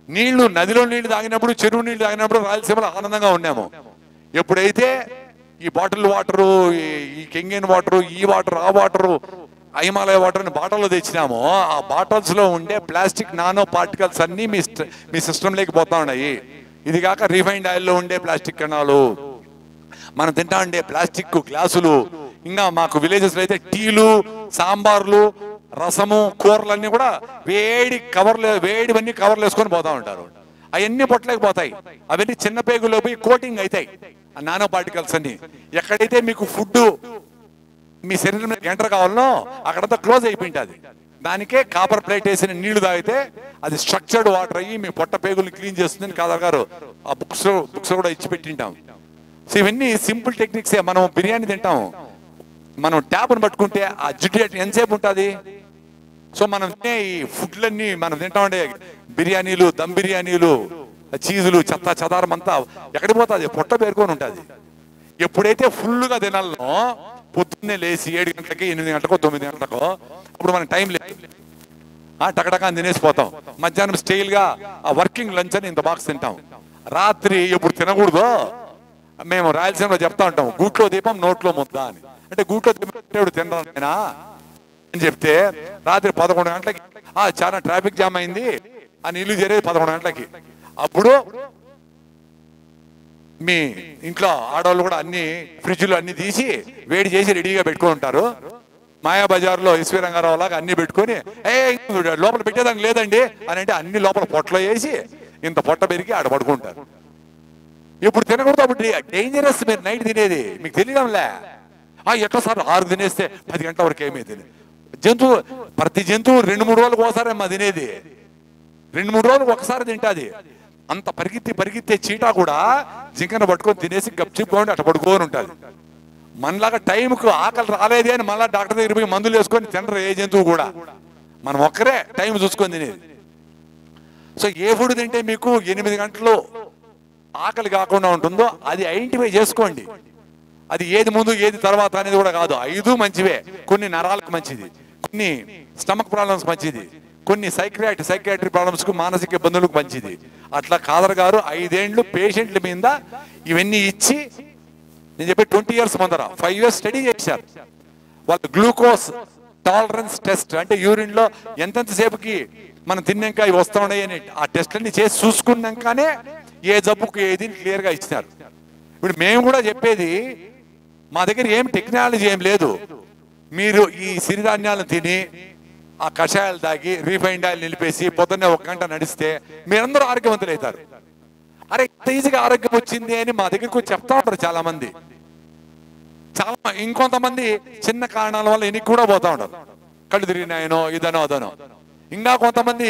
నీళ్లు నదిలో నీళ్లు తాగినప్పుడు చెరువు నీళ్లు తాగినప్పుడు రాయలసీమలో ఆనందంగా ఉన్నాము ఎప్పుడైతే ఈ బాటిల్ వాటరు ఈ కెంగిన్ వాటరు ఈ వాటర్ ఆ వాటరు హిమాలయ వాటర్ బాటిల్లో తెచ్చినామో ఆ బాటిల్స్ లో ఉండే ప్లాస్టిక్ నానో పార్టికల్స్ అన్ని మీ స్ట్- మీ సిస్టంలోకి పోతా ఉన్నాయి ఇది కాక రిఫైన్డ్ ఆయిల్లో ఉండే ప్లాస్టిక్ కణాలు మనం తింటా ఉండే ప్లాస్టిక్ గ్లాసులు ఇంకా మాకు విలేజెస్ లో అయితే టీలు సాంబార్లు రసము కూరలన్నీ కూడా వేడి కవర్లు వేడివన్నీ కవర్లు వేసుకొని పోతా ఉంటారు అవన్నీ పొట్టలేక పోతాయి అవన్నీ చిన్న పేగులో పోయి కోటింగ్ అవుతాయి ఆ నానో పార్టికల్స్ అన్ని ఎక్కడైతే మీకు ఫుడ్ మీ శరీరం మీద ఎంటర్ కావాలనో అక్కడంతా క్లోజ్ అయిపోయింటుంది దానికే కాపర్ ప్లేట్ వేసిన నీళ్లు తాగితే అది స్ట్రక్చర్డ్ వాటర్ అయ్యి మీ పొట్ట పేగులు క్లీన్ చేస్తుందని కాదర్ గారు ఆ బుక్స్ బుక్స్ కూడా ఇచ్చి పెట్టింటాం సో ఇవన్నీ సింపుల్ టెక్నిక్సే మనం బిర్యానీ తింటాం మనం ట్యాప్ను పట్టుకుంటే ఆ జిడ్డు ఎట్- ఎంతసేపు ఉంటుంది సో మనం తినే ఈ ఫుడ్లన్నీ మనం తింటా ఉండే బిర్యానీలు దమ్ బిర్యానీలు చీజులు చెత్త చదారం అంతా ఎక్కడికి పోతుంది పొట్ట పేరుకొని ఉంటుంది ఎప్పుడైతే ఫుల్గా తినాలనో పొద్దున్నే లేచి ఏడు గంటలకి ఎనిమిది గంటలకో తొమ్మిది గంటలకో అప్పుడు మనకి టైం లేదు ఆ టకటకా అని తినేసిపోతాం మధ్యాహ్నం స్టైల్ గా ఆ వర్కింగ్ లంచ్ అని ఇంత బాక్స్ తింటాం రాత్రి ఎప్పుడు తినకూడదో మేము రాయలసీమలో చెప్తా ఉంటాం గూట్లో దీపం నోట్లో ముద్ద అని అంటే గూట్లో దీపం తినరా అని చెప్తే రాత్రి పదకొండు గంటలకి ఆ చాలా ట్రాఫిక్ జామ్ అయింది అని ఇల్లు చేరేది పదకొండు గంటలకి అప్పుడు మీ ఇంట్లో ఆడవాళ్ళు కూడా అన్ని ఫ్రిడ్జ్లు అన్ని తీసి వేడి చేసి రెడీగా పెట్టుకొని ఉంటారు మాయా బజార్లో ఎస్వి రంగారావు లాగా అన్ని పెట్టుకొని ఏ లోపల పెట్టేదానికి లేదండి అని అంటే అన్ని లోపల పొట్టలో వేసి ఇంత పొట్ట పెరిగి ఆడ పడుకుంటారు ఇప్పుడు తినకూడదు అప్పుడు డేంజరస్ మీరు నైట్ తినేది మీకు తెలియడంలే ఆ ఎట్లా సార్ ఆరు తినేస్తే పది గంటల వరకు ఏమీ తినే జంతువు ప్రతి జంతువు రెండు మూడు రోజులకు ఒకసారి అమ్మా తినేది రెండు మూడు రోజులకు ఒకసారి తింటాది అంత పరిగెత్తి పరిగెత్తే చీటా కూడా జింకన పట్టుకొని తినేసి గప్చిప్పుకొని అట్ట పడుకొని ఉంటుంది మనలాగా టైంకు ఆకలి రాలేదే అని మళ్ళీ డాక్టర్ దగ్గర పోయి మందులు వేసుకొని తినరు ఏ జంతువు కూడా మనం ఒక్కరే టైం చూసుకొని తినేది సో ఏ ఫుడ్ తింటే మీకు ఎనిమిది గంటలు ఆకలి కాకుండా ఉంటుందో అది ఐడెంటిఫై చేసుకోండి అది ఏది ముందు ఏది తర్వాత అనేది కూడా కాదు ఐదు మంచివే కొన్ని నరాలకు మంచిది కొన్ని స్టమక్ ప్రాబ్లమ్స్ మంచిది కొన్ని సైక్రియాటి సైక్రియాట్రీ ప్రాబ్లమ్స్ కు మానసిక ఇబ్బందులకు మంచిది అట్లా కాదర్ గారు ఐదేండ్లు పేషెంట్ల మీద ఇవన్నీ ఇచ్చి నేను చెప్పి ట్వంటీ ఇయర్స్ ముందర ఫైవ్ ఇయర్స్ స్టడీ చేశారు వాళ్ళు గ్లూకోజ్ టాలరెన్స్ టెస్ట్ అంటే యూరిన్ లో ఎంతెంత సేపుకి మనం తిన్నాక ఇవి వస్తా ఉన్నాయి అని ఆ టెస్ట్ అన్ని చేసి చూసుకున్నాకనే ఏ జబ్బుకు ఏది క్లియర్ గా ఇచ్చినారు ఇప్పుడు మేము కూడా చెప్పేది మా దగ్గర ఏం టెక్నాలజీ ఏం లేదు మీరు ఈ సిరిధాన్యాలను తిని ఆ కషాయాలు తాగి రీఫైండ్ ఆయిల్ నిలిపేసి పొద్దున్నే ఒక గంట నడిస్తే మీరందరూ ఆరోగ్యవంతులు అవుతారు అరే ఇంత ఈజీగా ఆరోగ్యం వచ్చింది అని మా దగ్గరకు వచ్చి చెప్తా ఉంటారు చాలా మంది చాలా ఇంకొంతమంది చిన్న కారణాల వల్ల ఎనికి కూడా పోతా ఉంటారు కళ్ళు తిరిగినాయనో ఇదనో అదనో ఇంకా కొంతమంది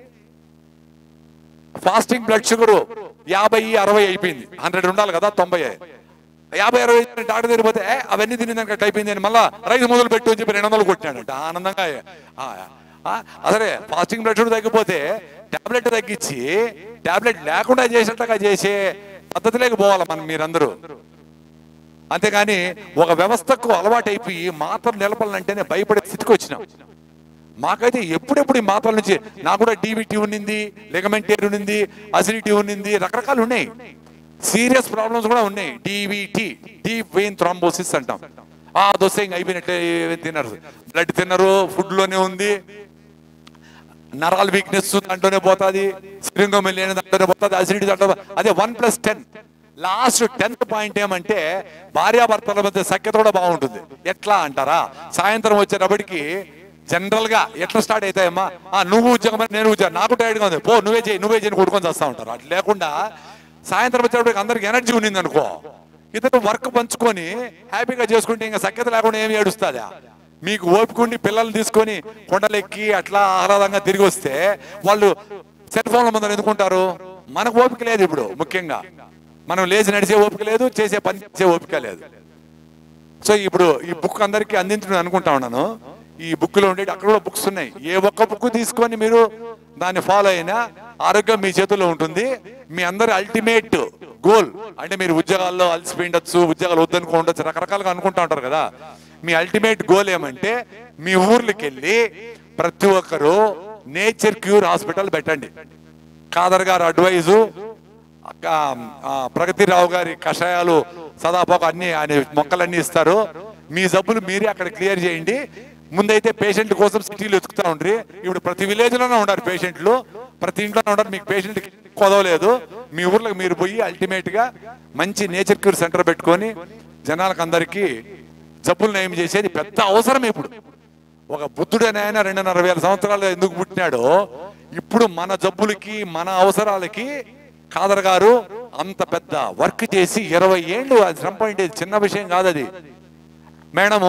ఫాస్టింగ్ బ్లడ్ షుగర్ యాభై అరవై అయిపోయింది హండ్రెడ్ ఉండాలి కదా తొంభై యాభై అరవై డాక్టర్ దగ్గర పోతే "ఏ, అవన్నీ తినేదానికి అట్లా అయిపోయింది అని మళ్ళా రైతు మొదలు పెట్టు అని చెప్పి రెండు వందలు కొట్టినాడంట ఆనందంగా ఆ, ఆ, అసలే ఫాస్టింగ్ బ్లడ్ షుగర్ తగ్గిపోతే టాబ్లెట్ తగ్గించి టాబ్లెట్ లేకుండా చేసినట్టుగా చేసే పద్ధతిలోకి పోవాలి మనం మీరందరూ అంతేగాని ఒక వ్యవస్థకు అలవాటు అయిపోయి మాత్రలు నిలపాలంటేనే భయపడే స్థితికి వచ్చినాం మాకైతే ఎప్పుడెప్పుడు ఈ మాత్రల నుంచి నాకు కూడా డీబీటీ ఉన్నింది లెగమెంటేర్ ఉన్నింది అసిడిటీ ఉన్నింది రకరకాలు ఉన్నాయి సీరియస్ ప్రాబ్లమ్స్ కూడా ఉన్నాయి డీవీటీ డీప్ వెయిన్ థ్రాంబోసిస్ అంటాం ఆ దోశ ఇంక అయిపోయినట్లే ఏం తిన్నారు బ్లడ్ తిన్నారు ఫుడ్ లోనే ఉంది నరాల వీక్నెస్ దాంట్లోనే పోతుంది స్ప్రింగం వెళ్ళిన దాంట్లోనే పోతుంది అసిడిటీ దాంట్లో అదే one plus ten last tenth point ఏమంటే భార్యాభర్తల మధ్య సఖ్యత కూడా బాగుంటుంది ఎట్లా అంటారా సాయంత్రం వచ్చేటప్పటికి జనరల్ గా ఎట్లా స్టార్ట్ అవుతాయమ్మా ఆ నువ్వు ఉద్యోగం అని నేను ఉద్యోగం నాకు టైర్డ్ గా ఉంది పో నువ్వే చేయి నువ్వే చేయని కొడుకొని చేస్తా ఉంటారు అట్లా లేకుండా సాయంత్రం వచ్చేటప్పటికి అందరికి ఎనర్జీ ఉన్నింది అనుకో ఇతను వర్క్ పంచుకొని హ్యాపీగా చేసుకుంటే ఇంకా సఖ్యత లేకుండా ఏమి ఏడుస్తుందా మీకు ఓపికండి పిల్లల్ని తీసుకొని కొండలెక్కి అట్లా ఆహ్లాదంగా తిరిగి వస్తే వాళ్ళు సెల్ ఫోన్ల ముందర ఎందుకుంటారు మనకు ఓపిక లేదు ఇప్పుడు ముఖ్యంగా మనం లేచి నడిచే ఓపిక లేదు చేసే పని చేసే ఓపిక లేదు సో ఇప్పుడు ఈ బుక్ అందరికీ అందించడం అనుకుంటా ఉన్నాను ఈ బుక్ లో ఉండేది అక్కడ కూడా బుక్స్ ఉన్నాయి ఏ ఒక్క బుక్ తీసుకొని మీరు దాన్ని ఫాలో అయినా ఆరోగ్యం మీ చేతుల్లో ఉంటుంది మీ అందరి అల్టిమేట్ గోల్ అంటే మీరు ఉద్యోగాల్లో అలసిపోయి ఉండొచ్చు ఉద్యోగాలు వద్దనుకో ఉండొచ్చు రకరకాలుగా అనుకుంటా ఉంటారు కదా మీ అల్టిమేట్ గోల్ ఏమంటే మీ ఊర్లకి వెళ్ళి ప్రతి ఒక్కరు నేచర్ క్యూర్ హాస్పిటల్ పెట్టండి ఖాదర్ గారు అడ్వైజు అక్క- ఆ, ప్రగతిరావు గారి కషాయాలు సదాపోక అన్ని ఆయన మొక్కలన్నీ ఇస్తారు మీ జబ్బులు మీరే అక్కడ క్లియర్ చేయండి ముందైతే పేషెంట్ కోసం సిటీలు ఎత్తుకుతా ఉండ్రి ఇప్పుడు ప్రతి విలేజ్ లోనే ఉన్నారు పేషెంట్లు ప్రతి ఇంట్లోనే ఉన్నారు మీకు పేషెంట్ కొదవలేదు మీ ఊర్లోకి మీరు పోయి అల్టిమేట్ గా మంచి నేచర్ క్యూర్ సెంటర్ పెట్టుకొని జనాలకు అందరికీ జబ్బులు నయం చేసేది పెద్ద అవసరం ఇప్పుడు ఒక బుద్ధుడు అనే ఆయన రెండున్నర వేల సంవత్సరాలు ఎందుకు పుట్టినాడో ఇప్పుడు మన జబ్బులకి మన అవసరాలకి ఖాదర్ గారు అంత పెద్ద వర్క్ చేసి ఇరవై ఏళ్ళు అది శ్రమ పడింది చిన్న విషయం కాదు అది మేడము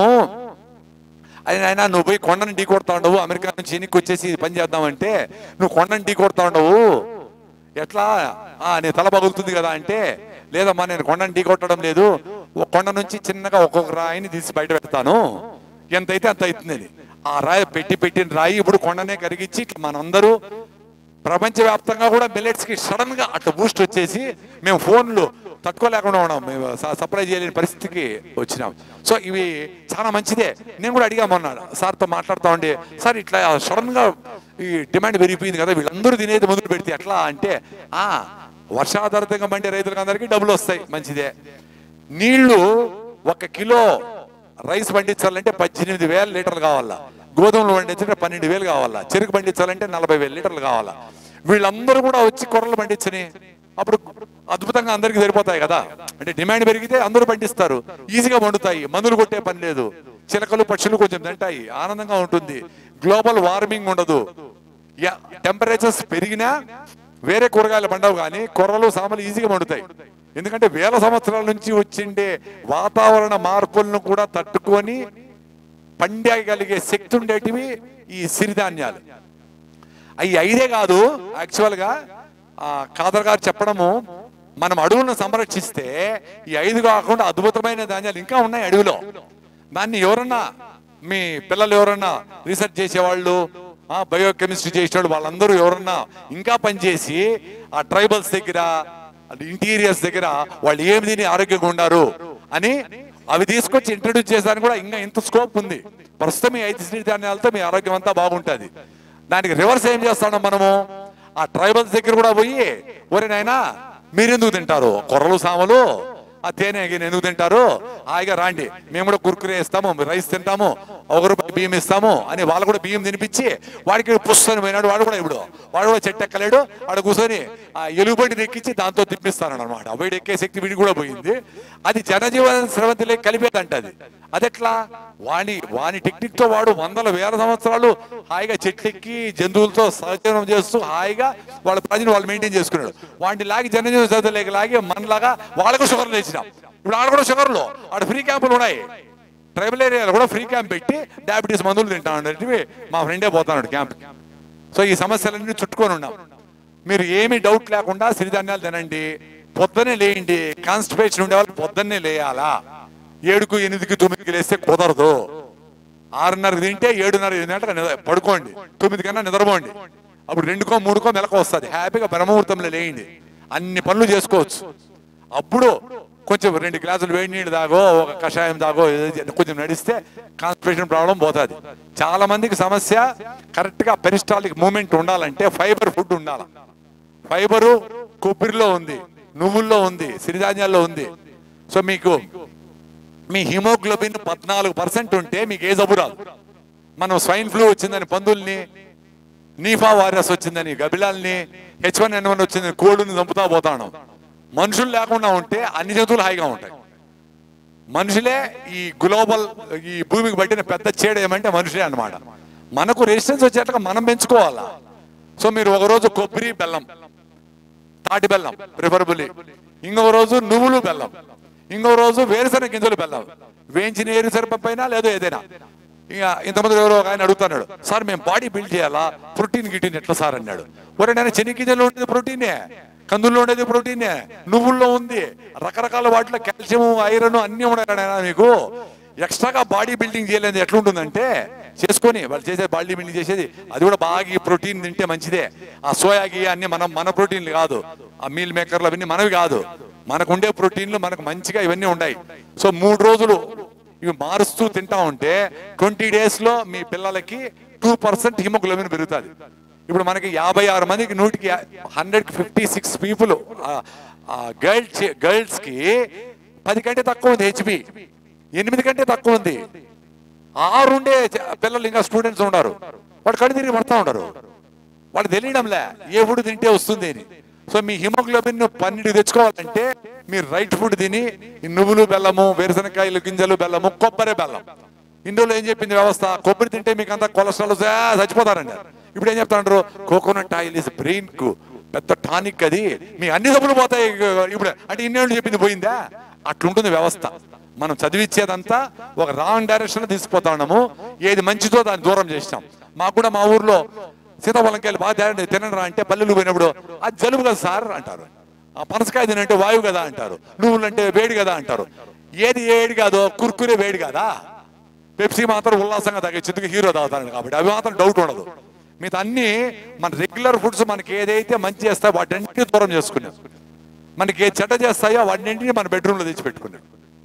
అది ఆయన నువ్వు పోయి కొండని ఢీ కొడతా ఉండవు అమెరికా నుంచి ఎన్నికి వచ్చేసి ఇది పని చేద్దామంటే నువ్వు కొండని ఢీ కొడతా ఉండవు ఎట్లా ఆ నీ తల పగులుతుంది కదా అంటే లేదమ్మా నేను కొండని ఢీ కొట్టడం లేదు ఒక కొండ నుంచి చిన్నగా ఒక్కొక్క రాయిని తీసి బయట పెడతాను ఎంతైతే అంత అవుతుంది ఆ రాయి పెట్టి పెట్టిన రాయి ఇప్పుడు కొండనే కరిగించి ఇట్లా మనందరూ ప్రపంచవ్యాప్తంగా కూడా మిల్లెట్స్ కి సడన్ గా అట్లా బూస్ట్ వచ్చేసి మేము ఫోన్లు తట్టుకోలేకుండా ఉన్నాం మేము స- సప్లై చేయలేని పరిస్థితికి వచ్చినాం సో ఇవి చాలా మంచిదే నేను కూడా అడిగా మొన్న సార్తో మాట్లాడుతా ఉండి సార్ ఇట్లా సడన్ గా ఈ డిమాండ్ పెరిగిపోయింది కదా వీళ్ళందరూ తినేది మొదలు పెడితే ఎట్లా అంటే ఆ వర్షాధారితంగా పండే రైతులకు అందరికీ డబ్బులు వస్తాయి మంచిదే నీళ్లు ఒక కిలో రైస్ పండించాలంటే పద్దెనిమిది వేల లీటర్లు కావాలా గోధుమలు పండించాలంటే పన్నెండు వేలు కావాలా చెరుకు పండించాలంటే నలభై వేల లీటర్లు కావాలా వీళ్ళందరూ కూడా వచ్చి కొర్రలు పండించని అప్పుడు అద్భుతంగా అందరికి సరిపోతాయి కదా అంటే డిమాండ్ పెరిగితే అందరూ పండిస్తారు ఈజీగా వండుతాయి మందులు కొట్టే పని లేదు చిలకలు పక్షులు కొంచెం తింటాయి ఆనందంగా ఉంటుంది గ్లోబల్ వార్మింగ్ ఉండదు టెంపరేచర్స్ పెరిగినా వేరే కూరగాయలు పండవు కానీ కొర్రలు సామలు ఈజీగా పండుతాయి ఎందుకంటే వేల సంవత్సరాల నుంచి వచ్చిండే వాతావరణ మార్పులను కూడా తట్టుకొని పండగలిగే శక్తి ఉండేటివి ఈ సిరిధాన్యాలు అవి ఐదే కాదు యాక్చువల్ గా ఆ ఖాదర్ గారు చెప్పడము మనం అడవులను సంరక్షిస్తే ఈ ఐదు కాకుండా అద్భుతమైన ధాన్యాలు ఇంకా ఉన్నాయి అడవిలో దాన్ని ఎవరన్నా మీ పిల్లలు ఎవరన్నా రీసెర్చ్ చేసేవాళ్ళు ఆ బయోకెమిస్ట్రీ చేసేవాళ్ళు వాళ్ళందరూ ఎవరన్నా ఇంకా పనిచేసి ఆ ట్రైబల్స్ దగ్గర ఇంటీరియర్స్ దగ్గర వాళ్ళు ఏమి తిని ఆరోగ్యంగా ఉన్నారు అని అవి తీసుకొచ్చి ఇంట్రడ్యూస్ చేసానికి కూడా ఇంకా ఇంత స్కోప్ ఉంది ప్రస్తుతం ఈ ఐదు సిరిధాన్యాలతో మీ ఆరోగ్యం అంతా బాగుంటుంది దానికి రివర్స్ ఏం చేస్తాం మనము ఆ ట్రైబల్స్ దగ్గర కూడా పోయి ఒరే నాయనా మీరెందుకు తింటారు కొర్రలు సామలు ఆ తేనె గిన్నె ఎందుకు తింటారు హాయిగా రాండి మేము కూడా కుర్కురే ఇస్తాము రైస్ తింటాము ఒక రూపాయి బియ్యం ఇస్తాము అని వాళ్ళు కూడా బియ్యం తినిపించి వాడికి పుస్తకం పోయినాడు వాడు కూడా ఇప్పుడు వాడు కూడా చెట్టు ఎక్కలేడు వాడు కూర్చొని ఆ ఎలుగుబండిని ఎక్కించి దాంతో తిప్పిస్తాను అనమాట వీడు ఎక్కే శక్తి వీడి కూడా పోయింది అది జనజీవన స్రవంతిలో కలిపేదంట అది అదెట్లా వాణి వాని టెక్నిక్ తో వాడు వందల వేల సంవత్సరాలు హాయిగా చెట్లెక్కి జంతువులతో సహజీవనం చేస్తూ హాయిగా వాళ్ళ ప్రజలు వాళ్ళు మెయింటైన్ చేసుకున్నాడు వాడిని లాగి జనజీవన స్రవంతిలోకి లాగి మనలాగా వాళ్ళకు షుగర్ తెచ్చినాం ఇప్పుడు ఆడ కూడా షుగర్లు ఆడ ఫ్రీ క్యాంపులు ఉన్నాయి ట్రైబల్ ఏరియాలో కూడా ఫ్రీ క్యాంప్ పెట్టి డయాబెటీస్ మందులు తింటాను అంటే మా ఫ్రెండే పోతాడు క్యాంప్ సో ఈ సమస్యలన్నీ చుట్టుకొని ఉన్నాం మీరు ఏమీ డౌట్ లేకుండా సిరిధాన్యాలు తినండి పొద్దున్నే లేయండి కాన్స్టిపేషన్ ఉండే వాళ్ళు పొద్దున్నే లేయాలా ఏడుకు ఎనిమిదికి తొమ్మిదికి లేస్తే కుదరదు ఆరున్నరకు తింటే ఏడున్నర ఎనిమిది గంటలకు నిద్ర- పడుకోండి తొమ్మిది కన్నా నిద్రపోండి అప్పుడు రెండుకో మూడుకో మెలకు వస్తుంది హ్యాపీగా బ్రహ్మముహూర్తంలో లేయండి అన్ని పనులు చేసుకోవచ్చు అప్పుడు కొంచెం రెండు గ్లాసులు వేడి నీళ్ళు తాగో ఒక కషాయం తాగో ఏదో చే- కొంచెం నడిస్తే కాన్స్టిపేషన్ ప్రాబ్లం పోతుంది చాలా మందికి సమస్య కరెక్ట్ గా పెరిస్టాలిక్ మూమెంట్ ఉండాలంటే ఫైబర్ ఫుడ్ ఉండాలి ఫైబరు కొబ్బరిలో ఉంది నువ్వుల్లో ఉంది సిరిధాన్యాల్లో ఉంది సో మీకు మీ హిమోగ్లోబిన్ పద్నాలుగు పర్సెంట్ ఉంటే మీకు ఏ జబ్బు రాదు మనం స్వైన్ ఫ్లూ వచ్చిందని పందుల్ని నీఫా వైరస్ వచ్చిందని గబిలాల్ని హెచ్ వన్ ఎన్ వన్ వచ్చిందని కోళ్ళని చంపుతా పోతాను మనుషులు లేకుండా ఉంటే అన్ని జంతువులు హాయిగా ఉంటాయి మనుషులే ఈ గ్లోబల్ ఈ భూమికి పట్టిన పెద్ద చీడ ఏమంటే మనుషులే అన్నమాట మనకు రెసిస్టెన్స్ వచ్చేట్లుగా మనం పెంచుకోవాలా సో మీరు ఒక రోజు కొబ్బరి బెల్లం తాటి బెల్లం ప్రిఫరబుల్లీ ఇంకొక రోజు నువ్వులు బెల్లం ఇంకో రోజు వేరుశనగ గింజలు బెల్లం వేయించిన ఏరుశనగ పైన లేదో ఏదైనా ఇక ఇంతమంది ఎవరో ఒక ఆయన అడుగుతున్నాడు సార్ మేము బాడీ బిల్డ్ చేయాలా ప్రోటీన్ గిటీన్ ఎట్లా సార్ అన్నాడు ఒరే నేను శని గింజల్లో ఉండేది ప్రోటీనే కందుల్లో ఉండేది ప్రోటీనే నువ్వుల్లో ఉంది రకరకాల వాటిలో కాల్షియం ఐరన్ అన్ని ఉన్నాయి నాయనా మీకు ఎక్స్ట్రాగా బాడీ బిల్డింగ్ చేయలేదు ఎట్లుంటుందంటే చేసుకొని వాళ్ళు చేసే బాడీ బిల్డింగ్ చేసేది అది కూడా బాగా ఈ ప్రోటీన్ తింటే మంచిదే ఆ సోయాకి అన్ని మనం మన ప్రోటీన్లు కాదు ఆ మీల్ మేకర్లు అవన్నీ మనవి కాదు మనకు ఉండే ప్రోటీన్లు మనకు మంచిగా ఇవన్నీ ఉన్నాయి సో మూడు రోజులు ఇవి మారుస్తూ తింటా ఉంటే ట్వంటీ డేస్ లో మీ పిల్లలకి టూ పర్సెంట్ హిమోగ్లోబిన్ పెరుగుతుంది ఇప్పుడు మనకి యాభై ఆరు మందికి నూటికి hundred fifty six people girls girls కి పది కంటే తక్కువ ఉంది హెచ్పి ఎనిమిది కంటే తక్కువ ఉంది ఆరు ఉండే చ- పిల్లలు ఇంకా స్టూడెంట్స్ ఉన్నారు వాడు కళ్ళు తిరిగి పడతా ఉండరు వాడు తెలియడంలే ఏ ఫుడ్ తింటే వస్తుంది అని సో మీ హిమోగ్లోబిన్ పన్నెండు తెచ్చుకోవాలంటే మీరు రైట్ ఫుడ్ తిని ఈ నువ్వులు బెల్లము వేరుశనకాయలు గింజలు బెల్లము కొబ్బరి బెల్లం ఇందులో ఏం చెప్పింది వ్యవస్థ కొబ్బరి తింటే మీకు అంతా కొలెస్ట్రాల్ వస్తే, ఆ, చచ్చిపోతారండి ఇప్పుడు ఏం చెప్తాండ్రు కోకోనట్ ఆయిల్ ఇస్ బ్రెయిన్ కు పెద్ద టానిక్ అది మీ అన్ని డబ్బులు పోతాయి ఇప్పుడు అంటే ఇన్నేళ్ళు చెప్పింది పోయిందా అట్లుంటుంది వ్యవస్థ మనం చదివిచ్చేదంతా ఒక రాంగ్ డైరెక్షన్ తీసుకుపోతా ఉన్నాము ఏది మంచిదో దాన్ని దూరం చేసినాం మాకు కూడా మా ఊర్లో సీతాఫలంకాయలు బాగా తేడండి తినండి రా అంటే పల్లెలు పోయినప్పుడు అది జలుబు కదా సార్ అంటారు ఆ పనసకాయ తినంటే వాయువు కదా అంటారు నువ్వులు అంటే వేడి కదా అంటారు ఏది వేడి కాదో కుర్కురే వేడి కదా పెప్సీ మాత్రం ఉల్లాసంగా తాగేందుకు హీరో తాగుతాను కాబట్టి అవి మాత్రం డౌట్ ఉండదు మిగతా అన్ని మన రెగ్యులర్ ఫుడ్స్ మనకి ఏదైతే మంచి చేస్తాయో వాటన్నిటిని దూరం చేసుకున్నాం మనకి ఏ చెడ్డ చేస్తాయో వాటిని మన బెడ్రూమ్లో తెచ్చి పెట్టుకున్నాం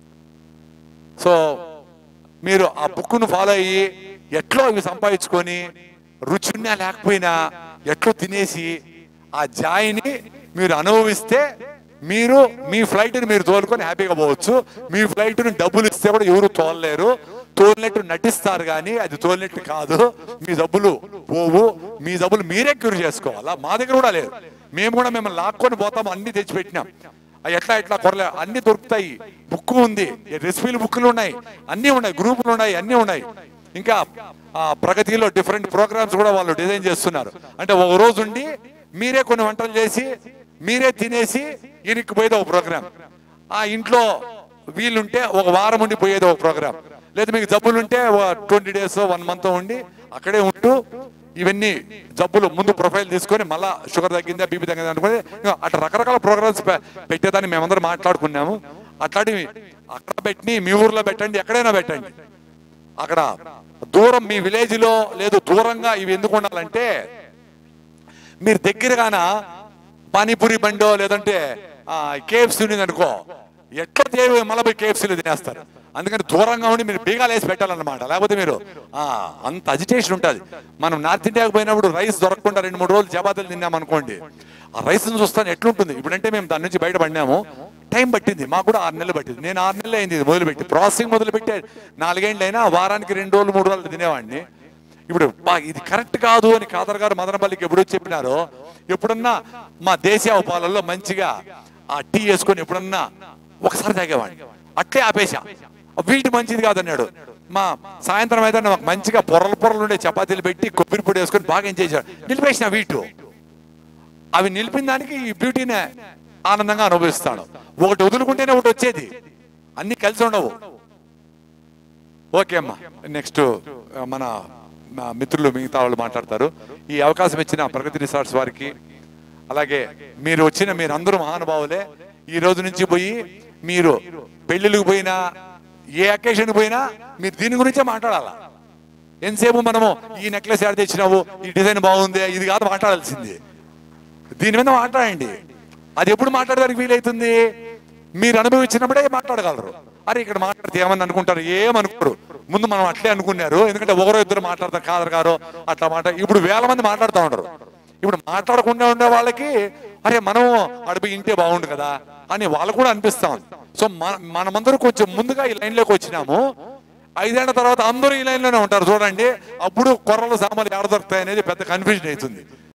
సో మీరు ఆ బుక్ను ఫాలో అయ్యి ఎట్లో ఇవి సంపాదించుకొని రుచున్నా లేకపోయినా ఎట్లో తినేసి ఆ జాయిని మీరు అనుభవిస్తే మీరు మీ ఫ్లైట్ని మీరు తోలుకొని హ్యాపీగా పోవచ్చు మీ ఫ్లైట్ని డబ్బులు ఇస్తే కూడా ఎవరు తోలలేరు తోలినట్టు నటిస్తారు కానీ అది తోలినట్టు కాదు మీ డబ్బులు పోవు మీ డబ్బులు మీరే క్యూర్ చేసుకోవాలా మా దగ్గర కూడా లేదు మేము కూడా మిమ్మల్ని లాక్కొని పోతాము అన్ని తెచ్చిపెట్టినాం అవి ఎట్లా ఎట్లా కొరలే అన్ని దొరుకుతాయి బుక్ ఉంది రెసిపీలు బుక్లు ఉన్నాయి అన్ని ఉన్నాయి గ్రూపులు ఉన్నాయి అన్ని ఉన్నాయి ఇంకా ఆ, ప్రగతిలో డిఫరెంట్ ప్రోగ్రామ్స్ కూడా వాళ్ళు డిజైన్ చేస్తున్నారు అంటే ఒక రోజు ఉండి మీరే కొన్ని వంటలు చేసి మీరే తినేసి ఈయనకి పోయేది ఒక ప్రోగ్రామ్ ఆ ఇంట్లో వీలుంటే ఒక వారం ఉండి పోయేది ఒక ప్రోగ్రామ్ లేదా మీకు జబ్బులుంటే ట్వంటీ డేస్ వన్ మంత్ ఉండి అక్కడే ఉంటూ ఇవన్నీ జబ్బులు ముందు ప్రొఫైల్ తీసుకొని మళ్ళా షుగర్ తగ్గిందా బీపీ తగ్గిందా అనుకుని ఇంకా అట్లా రకరకాల ప్రోగ్రామ్స్ పెట్టేదాన్ని మేమందరం మాట్లాడుకున్నాము అట్లాంటివి అక్కడ పెట్టి మీ ఊర్లో పెట్టండి ఎక్కడైనా పెట్టండి అక్కడ దూరం మీ విలేజ్ లో లేదు దూరంగా ఇవి ఎందుకు ఉండాలంటే మీరు దగ్గరగాన పానీపూరి బండో లేదంటే కేఎఫ్సీ ఉంది అనుకో ఎట్లా తేవి మళ్ళీ పోయి కేఎఫ్సీలో తినేస్తారు అందుకని దూరంగా ఉండి మీరు బీగాలు వేసి పెట్టాలన్నమాట లేకపోతే మీరు ఆ, అంత అజిటేషన్ ఉంటుంది మనం నార్త్ ఇండియాకి పోయినప్పుడు రైస్ దొరకకుండా రెండు మూడు రోజులు చపాతీలు తిన్నాం అనుకోండి ఆ రైస్ చూస్తాను ఎట్లుంటుంది ఇప్పుడంటే మేము దాని నుంచి బయటపడినాము టైం పట్టింది మాకు కూడా ఆరు నెలలు పట్టింది నేను ఆరు నెలలు అయింది ఇది మొదలుపెట్టి ప్రాసెసింగ్ మొదలుపెట్టి నాలుగేండ్లు అయినా వారానికి రెండు రోజులు మూడు రోజులు తినేవాడిని ఇప్పుడు బా ఇది కరెక్ట్ కాదు అని ఖాదర్ గారు మదనపల్లికి ఎప్పుడు చెప్పినారో ఎప్పుడన్నా మా దేశీయ పాలల్లో మంచిగా ఆ టీ వేసుకొని ఎప్పుడన్నా ఒకసారి తాగేవాడిని అట్లే ఆపేశా వీటి మంచిది కాదన్నాడు మా సాయంత్రం అయితే మాకు మంచిగా పొరలు పొరలు ఉండే చపాతీలు పెట్టి కొబ్బరి పొడి వేసుకొని బాగా ఎంజాయ్ చేశాడు నిలిపేసిన వీటు అవి నిలిపిన దానికి ఈ బ్యూటీనే ఆనందంగా అనుభవిస్తాడు ఒకటి వదులుకుంటేనే ఒకటి వచ్చేది అన్ని కలిసి ఉండవు ఓకే అమ్మా నెక్స్ట్ మన మా మిత్రులు మిగతా వాళ్ళు మాట్లాడతారు ఈ అవకాశం ఇచ్చిన ప్రగతి రిసార్ట్స్ వారికి అలాగే మీరు వచ్చిన మీరు అందరూ మహానుభావులే ఈ రోజు నుంచి పోయి మీరు పెళ్లిళ్ళకి పోయినా ఏ అకేషన్కి పోయినా మీరు దీని గురించే మాట్లాడాలా ఎంతసేపు మనము ఈ నెక్లెస్ ఎక్కడ తెచ్చినావు ఈ డిజైన్ బాగుంది ఇది కాదు మాట్లాడాల్సింది దీని మీద మాట్లాడండి అది ఎప్పుడు మాట్లాడడానికి వీలవుతుంది మీరు అనుభవించినప్పుడే మాట్లాడగలరు అరే ఇక్కడ మాట్లాడితే ఏమని అనుకుంటారు ఏమనుకోరు ముందు మనం అట్లే అనుకున్నారు ఎందుకంటే ఒకరో ఇద్దరు మాట్లాడతారు కాదర్ గారు అట్లా మాట ఇప్పుడు వేల మంది మాట్లాడుతూ ఉండరు ఇప్పుడు మాట్లాడకుండా ఉండే వాళ్ళకి అరే మనం అడిపి ఇంటే బాగుండు కదా అని వాళ్ళు కూడా అనిపిస్తాం సో మన మనమందరూ కొంచెం ముందుగా ఈ లైన్లోకి వచ్చినాము ఐదేళ్ల తర్వాత అందరూ ఈ లైన్లోనే ఉంటారు చూడండి అప్పుడు కొర్రలు సామాన్లు ఎక్కడ దొరుకుతాయి అనేది పెద్ద కన్ఫ్యూజన్ అవుతుంది